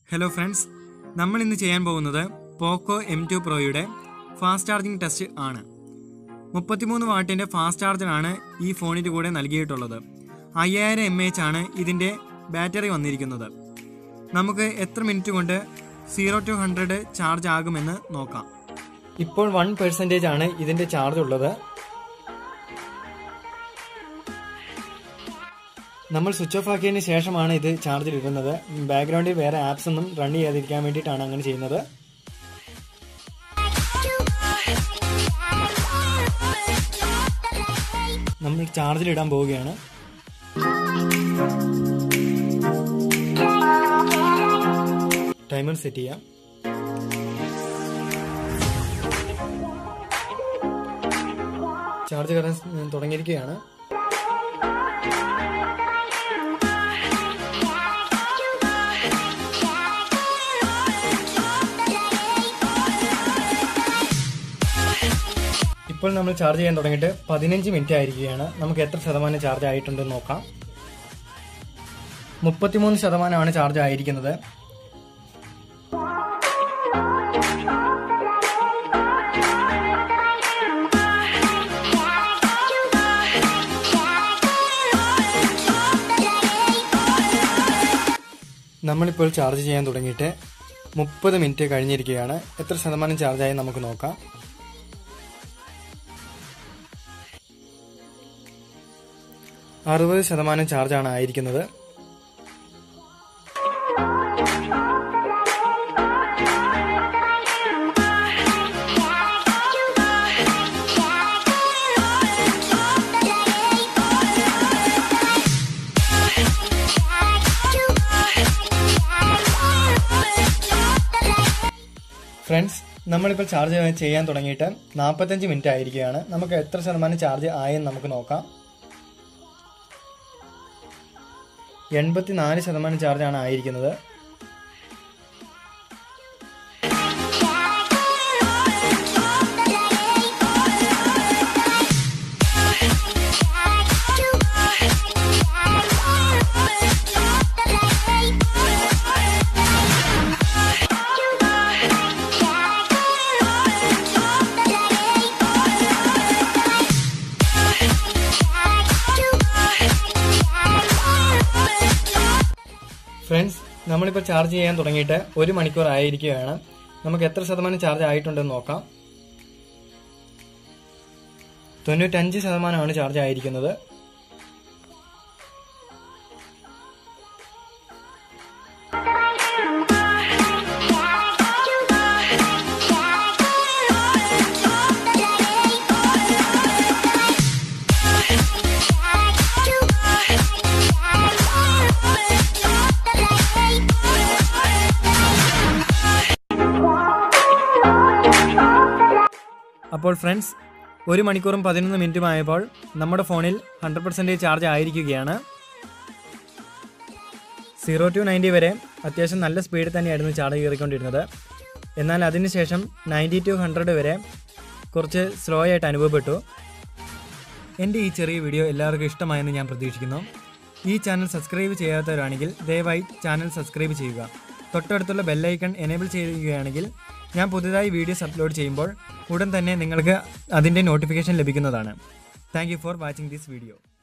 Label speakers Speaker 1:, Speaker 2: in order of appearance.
Speaker 1: hello friends നമ്മൾ ഇന്ന് ചെയ്യാൻ പോകുന്നത് പോക്കോ എം ടു പ്രോയുടെ ഫാസ്റ്റ് ചാർജിങ് ടെസ്റ്റ് ആണ് മുപ്പത്തിമൂന്ന് വാട്ടിൻ്റെ ഫാസ്റ്റ് ചാർജറാണ് ഈ ഫോണിൻ്റെ കൂടെ നൽകിയിട്ടുള്ളത് അയ്യായിരം എം എച്ച് ആണ് ഇതിൻ്റെ ബാറ്ററി വന്നിരിക്കുന്നത് നമുക്ക് എത്ര മിനിറ്റ് കൊണ്ട് സീറോ ടു ഹൺഡ്രഡ് ചാർജ് ആകുമെന്ന് നോക്കാം ഇപ്പോൾ വൺ പെർസെൻറ്റേജ് ആണ് ഇതിൻ്റെ ചാർജ് ഉള്ളത് നമ്മൾ സ്വിച്ച് ഓഫ് ആക്കിയതിന് ശേഷമാണ് ഇത് ചാർജിൽ ഇടുന്നത് ബാക്ക്ഗ്രൗണ്ടിൽ വേറെ ആപ്സ് ഒന്നും റൺ ചെയ്യാതിരിക്കാൻ വേണ്ടിയിട്ടാണ് അങ്ങനെ ചെയ്യുന്നത് നമ്മൾ ചാർജിൽ ഇടാൻ പോവുകയാണ് ടൈമർ സെറ്റ് ചെയ്യാം ചാർജ് കയറാൻ തുടങ്ങിയിരിക്കുകയാണ് ഇപ്പോൾ നമ്മൾ ചാർജ് ചെയ്യാൻ തുടങ്ങിയിട്ട് പതിനഞ്ച് മിനിറ്റ് ആയിരിക്കുകയാണ് നമുക്ക് എത്ര ശതമാനം ചാർജ് ആയിട്ടുണ്ടെന്ന് നോക്കാം മുപ്പത്തിമൂന്ന് ശതമാനമാണ് ചാർജ് ആയിരിക്കുന്നത് നമ്മളിപ്പോൾ ചാർജ് ചെയ്യാൻ തുടങ്ങിയിട്ട് മുപ്പത് മിനിറ്റ് കഴിഞ്ഞിരിക്കുകയാണ് എത്ര ശതമാനം ചാർജായി നമുക്ക് നോക്കാം അറുപത് ശതമാനം ചാർജാണ് ആയിരിക്കുന്നത് ഫ്രണ്ട്സ് നമ്മളിപ്പോൾ ചാർജ് ചെയ്യാൻ തുടങ്ങിയിട്ട് നാൽപ്പത്തഞ്ച് മിനിറ്റ് ആയിരിക്കുകയാണ് നമുക്ക് എത്ര ശതമാനം ചാർജ് ആയെന്ന് നമുക്ക് നോക്കാം എൺപത്തിനാല് ശതമാനം ചാർജാണ് ആയിരിക്കുന്നത് ഫ്രണ്ട്സ് നമ്മളിപ്പോൾ ചാർജ് ചെയ്യാൻ തുടങ്ങിയിട്ട് ഒരു മണിക്കൂർ ആയിരിക്കുകയാണ് നമുക്ക് എത്ര ശതമാനം ചാർജ് ആയിട്ടുണ്ടെന്ന് നോക്കാം തൊണ്ണൂറ്റഞ്ച് ശതമാനമാണ് ചാർജ് ആയിരിക്കുന്നത് അപ്പോൾ ഫ്രണ്ട്സ് ഒരു മണിക്കൂറും പതിനൊന്ന് മിനിറ്റും ആയപ്പോൾ നമ്മുടെ ഫോണിൽ ഹൺഡ്രഡ് പെർസെൻറ്റേജ് ചാർജ് ആയിരിക്കുകയാണ് സീറോ ടു നയൻറ്റി വരെ അത്യാവശ്യം നല്ല സ്പീഡിൽ തന്നെയായിരുന്നു ചാർജ് കയറിക്കൊണ്ടിരുന്നത് എന്നാൽ അതിനുശേഷം നയൻറ്റി ടു ഹൺഡ്രഡ് വരെ കുറച്ച് സ്ലോ ആയിട്ട് അനുഭവപ്പെട്ടു എൻ്റെ ഈ ചെറിയ വീഡിയോ എല്ലാവർക്കും ഇഷ്ടമായെന്ന് ഞാൻ പ്രതീക്ഷിക്കുന്നു ഈ ചാനൽ സബ്സ്ക്രൈബ് ചെയ്യാത്തവരാണെങ്കിൽ ദയവായി ചാനൽ സബ്സ്ക്രൈബ് ചെയ്യുക തൊട്ടടുത്തുള്ള ബെല്ലൈക്കൺ എനേബിൾ ചെയ്യുകയാണെങ്കിൽ ഞാൻ പുതുതായി വീഡിയോസ് അപ്ലോഡ് ചെയ്യുമ്പോൾ ഉടൻ തന്നെ നിങ്ങൾക്ക് അതിൻ്റെ നോട്ടിഫിക്കേഷൻ ലഭിക്കുന്നതാണ് thank for watching this video